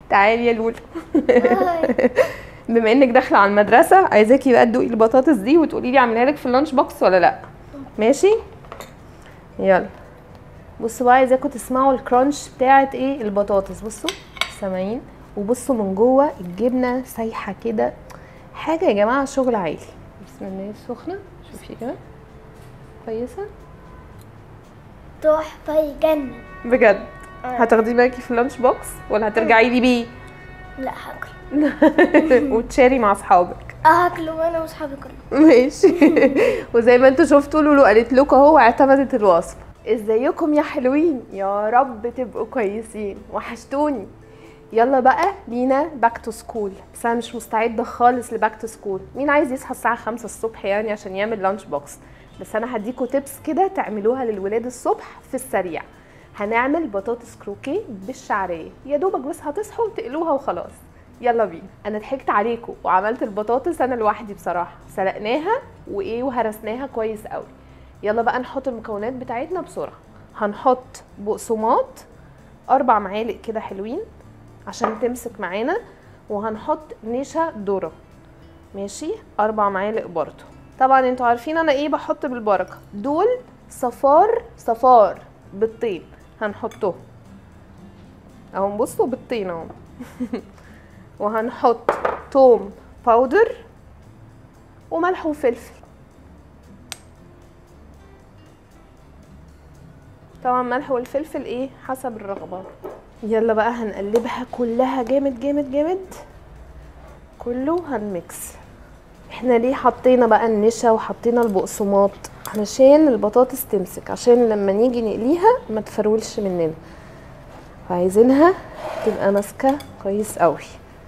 تعالي يا لولو بما انك داخله على المدرسه عايزاكي بقى تدوقي البطاطس دي وتقولي لي اعملها لك في اللانش بوكس ولا لا ماشي يلا بصوا بقى عايزاكم تسمعوا الكرانش بتاعت ايه البطاطس بصوا سامعين وبصوا من جوه الجبنه سايحه كده حاجه يا جماعه شغل عالي بسم الله سخنه شوفي كده كويسه تحفة يجنن بجد هتاخديه معاكي في اللانش بوكس ولا هترجعي لي بيه لا هاكله وتشاري مع اصحابك هاكله وانا واصحابي كلهم ماشي وزي ما انتوا شفتوا لولو قالت لكم اهو اعتمدت الوصفه ازيكم يا حلوين يا رب تبقوا كويسين وحشتوني يلا بقى بينا باك تو سكول بس انا مش مستعده خالص لباك تو سكول مين عايز يصحى الساعه 5 الصبح يعني عشان يعمل لانش بوكس بس انا هديكوا تيبس كده تعملوها للولاد الصبح في السريع هنعمل بطاطس كروكيه بالشعريه يا دوبك بس هتصحوا تقلوها وخلاص يلا بينا انا ضحكت عليكم وعملت البطاطس انا لوحدي بصراحه سلقناها وايه وهرسناها كويس قوي يلا بقى نحط المكونات بتاعتنا بسرعه هنحط بقسماط اربع معالق كده حلوين عشان تمسك معانا وهنحط نشا ذره ماشي اربع معالق برضو طبعا انتوا عارفين انا ايه بحط بالبركه دول صفار صفار بالطين هنحطهم اهو بصوا بالطين اهو وهنحط توم باودر وملح وفلفل طبعا ملح والفلفل ايه حسب الرغبه يلا بقى هنقلبها كلها جامد جامد جامد كله هنميكس احنا ليه حطينا بقى النشا وحطينا البقسماط علشان البطاطس تمسك عشان لما نيجي نقليها ما تفرولش مننا عايزينها تبقى ماسكه كويس قوي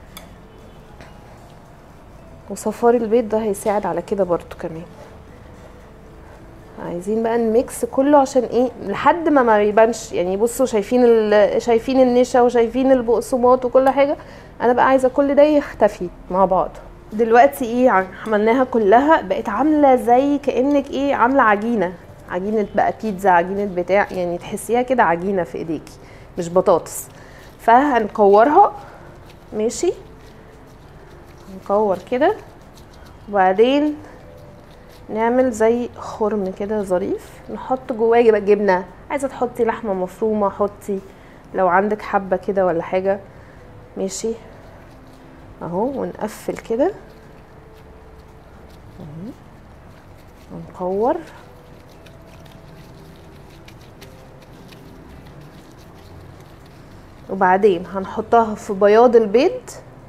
وصفار البيض ده هيساعد على كده برضو كمان عايزين بقى نميكس كله عشان ايه لحد ما ما يبانش يعني بصوا شايفين ال... شايفين النشا وشايفين البقسماط وكل حاجه انا بقى عايزه كل ده يختفي مع بعض دلوقتي ايه عملناها كلها بقت عامله زي كانك ايه عامله عجينه عجينه بقى بيتزا عجينه بتاع يعني تحسيها كده عجينه في ايديكي مش بطاطس فهنكورها ماشي نكور كده وبعدين نعمل زي خرم كده ظريف نحط جواه بقى جبنه عايزه تحطي لحمه مفرومه حطي لو عندك حبه كده ولا حاجه ماشي اهو ونقفل كده اهو. ونكور وبعدين هنحطها في بياض البيض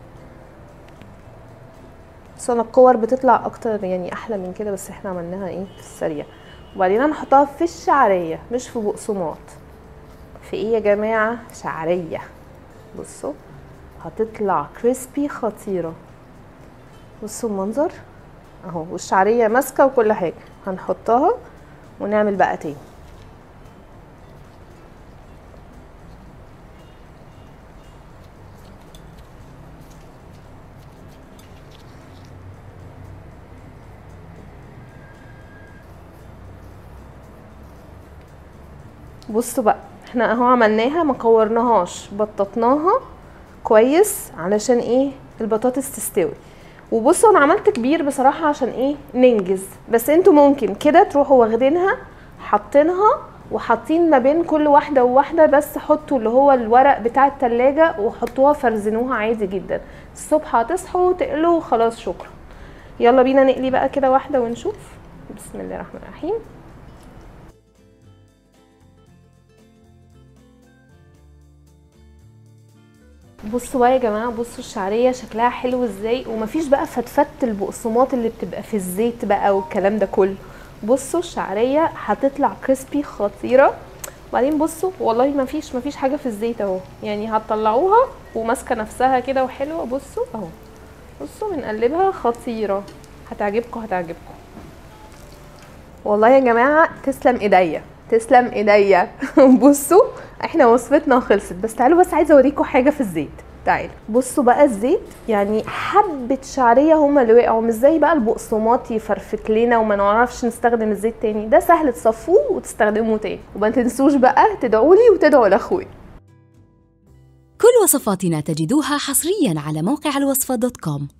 بس انا الكور بتطلع اكتر يعني احلى من كده بس احنا عملناها ايه في السريع وبعدين هنحطها في الشعريه مش في بقسماط في ايه يا جماعه شعريه بصوا هتطلع كريسبي خطيره بصوا المنظر اهو والشعريه ماسكه وكل حاجه هنحطها ونعمل بقى تاني بصوا بقى احنا اهو عملناها ما كورناهاش بططناها كويس علشان ايه البطاطس تستوي وبصوا انا عملت كبير بصراحه عشان ايه ننجز بس انتوا ممكن كده تروحوا واخدينها حاطينها وحاطين ما بين كل واحده وواحده بس حطوا اللي هو الورق بتاع التلاجة وحطوها فرزنوها عادي جدا الصبح هتصحوا تقلوا وخلاص شكرا يلا بينا نقلي بقى كده واحده ونشوف بسم الله الرحمن الرحيم بصوا بقى يا جماعه بصوا الشعريه شكلها حلو ازاي ومفيش بقى فتفت البقسماط اللي بتبقى في الزيت بقى والكلام ده كله بصوا الشعريه هتطلع كريسبي خطيره وبعدين بصوا والله مفيش مفيش حاجه في الزيت اهو يعني هتطلعوها وماسكه نفسها كده وحلوه بصوا اهو بصوا بنقلبها خطيره هتعجبكم هتعجبكم والله يا جماعه تسلم ايديا تسلم ايديا بصوا احنا وصفتنا خلصت بس تعالوا بس عايزه اوريكم حاجه في الزيت تعالوا بصوا بقى الزيت يعني حبه شعريه هما اللي وقعوا مش زي بقى البقسماط يفرفت لنا وما نعرفش نستخدم الزيت تاني ده سهل تصفوه وتستخدموه تاني وما تنسوش بقى تدعوا لي وتدعوا لاخويا كل وصفاتنا تجدوها حصريا على موقع الوصفة دوت كوم